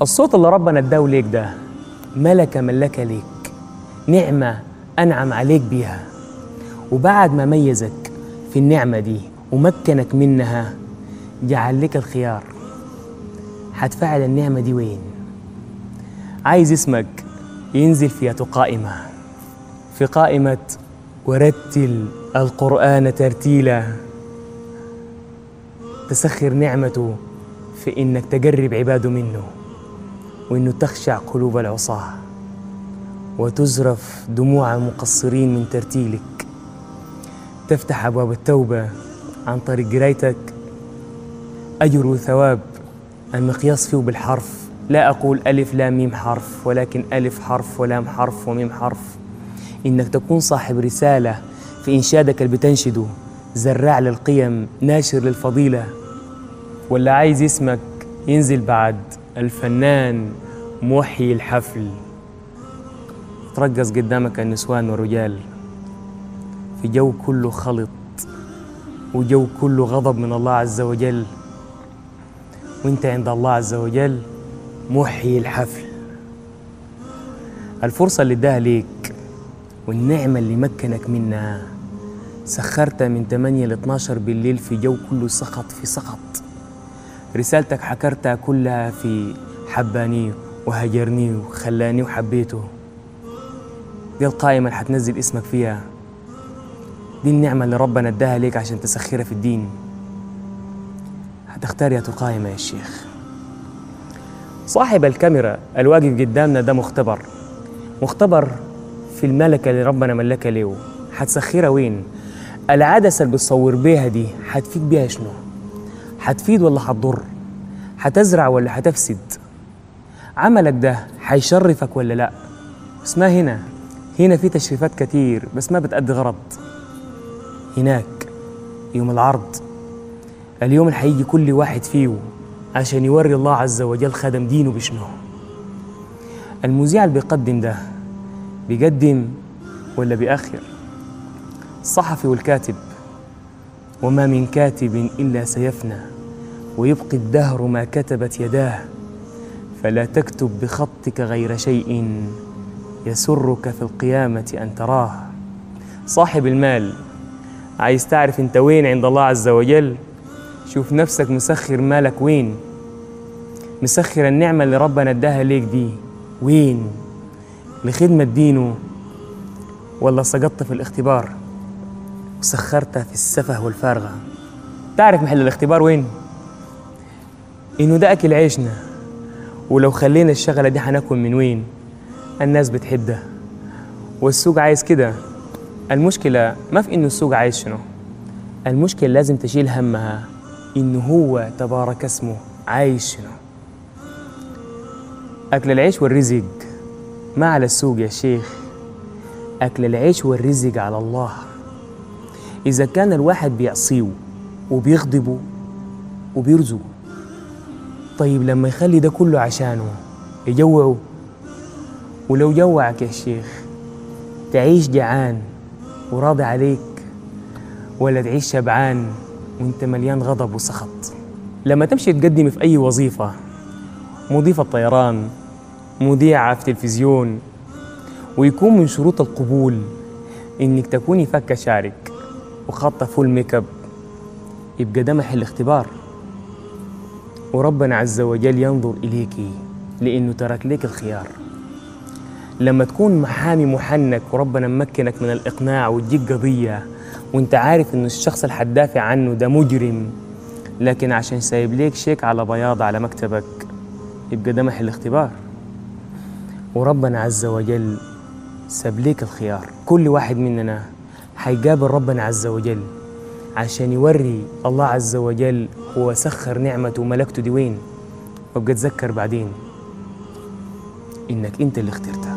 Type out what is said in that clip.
الصوت اللي ربنا اداه ليك ده ملكة ملكة ليك نعمة أنعم عليك بيها وبعد ما ميزك في النعمة دي ومكنك منها جعل لك الخيار هتفعل النعمة دي وين عايز اسمك ينزل في قائمة في قائمة ورتل القرآن ترتيلا تسخر نعمته في إنك تقرب عباده منه وإنه تخشع قلوب العصاة وتزرف دموع المقصرين من ترتيلك تفتح أبواب التوبة عن طريق قرايتك أجر وثواب المقياس فيه بالحرف لا أقول ألف لام ميم حرف ولكن ألف حرف ولام حرف وميم حرف إنك تكون صاحب رسالة في إنشادك اللي بتنشده زراع للقيم ناشر للفضيلة ولا عايز اسمك ينزل بعد الفنان محيي الحفل ترقص قدامك النسوان والرجال في جو كله خلط وجو كله غضب من الله عز وجل وانت عند الله عز وجل محيي الحفل الفرصة اللي اداها ليك والنعمة اللي مكنك منها سخرتها من 8 ل 12 بالليل في جو كله سقط في سقط رسالتك حكرتها كلها في حباني وهجرني وخلاني وحبيته دي القائمة اللي حتنزل اسمك فيها دي النعمة اللي ربنا اداها ليك عشان تسخرها في الدين هتختار يا قائمة يا شيخ صاحب الكاميرا الواقف قدامنا ده مختبر مختبر في الملكة اللي ربنا ملكها له حتسخرها وين العدسة اللي بتصور بيها دي حتفيد بيها شنو حتفيد ولا حتضر حتزرع ولا حتفسد عملك ده حيشرفك ولا لا بس ما هنا هنا في تشريفات كتير بس ما بتأدي غرض هناك يوم العرض اليوم اللي حيجي كل واحد فيه عشان يوري الله عز وجل خدم دينه بشنو المذيع اللي بيقدم ده بيقدم ولا بيأخر الصحفي والكاتب وما من كاتب إلا سيفنى ويبقي الدهر ما كتبت يداه فلا تكتب بخطك غير شيء يسرك في القيامة أن تراه صاحب المال عايز تعرف انت وين عند الله عز وجل شوف نفسك مسخر مالك وين مسخر النعمة اللي ربنا اداها ليك دي وين لخدمة دينه ولا سقطت في الاختبار وسخرتها في السفه والفارغة تعرف محل الاختبار وين انه ده اكل عيشنا ولو خلينا الشغلة دي حناكل من وين الناس بتحب ده والسوق عايز كده المشكلة ما في إنه السوق عايز شنو المشكلة لازم تشيل همها إنه هو تبارك اسمه عايش شنو أكل العيش والرزق ما على السوق يا شيخ أكل العيش والرزق على الله إذا كان الواحد بيعصيه وبيغضبه وبيرزقه طيب لما يخلي ده كله عشانه يجوعه ولو جوعك يا شيخ تعيش جعان وراضي عليك ولا تعيش شبعان وانت مليان غضب وسخط لما تمشي تقدمي في أي وظيفة مضيفة طيران مذيعة في تلفزيون ويكون من شروط القبول إنك تكوني فكة شعرك وخاطة فول ميك اب يبقى ده محل اختبار وربنا عز وجل ينظر إليكي لأنه ترك لك الخيار لما تكون محامي محنك وربنا ممكنك من الإقناع وتجيك قضية وانت عارف إن الشخص اللي حتدافع عنه ده مجرم لكن عشان سايب ليك شيك على بياض على مكتبك يبقى ده محل اختبار وربنا عز وجل ساب ليك الخيار كل واحد مننا حيقابل ربنا عز وجل عشان يوري الله عز وجل هو سخر نعمته وملكته دي وين وابقى تذكر بعدين انك انت اللي اخترتها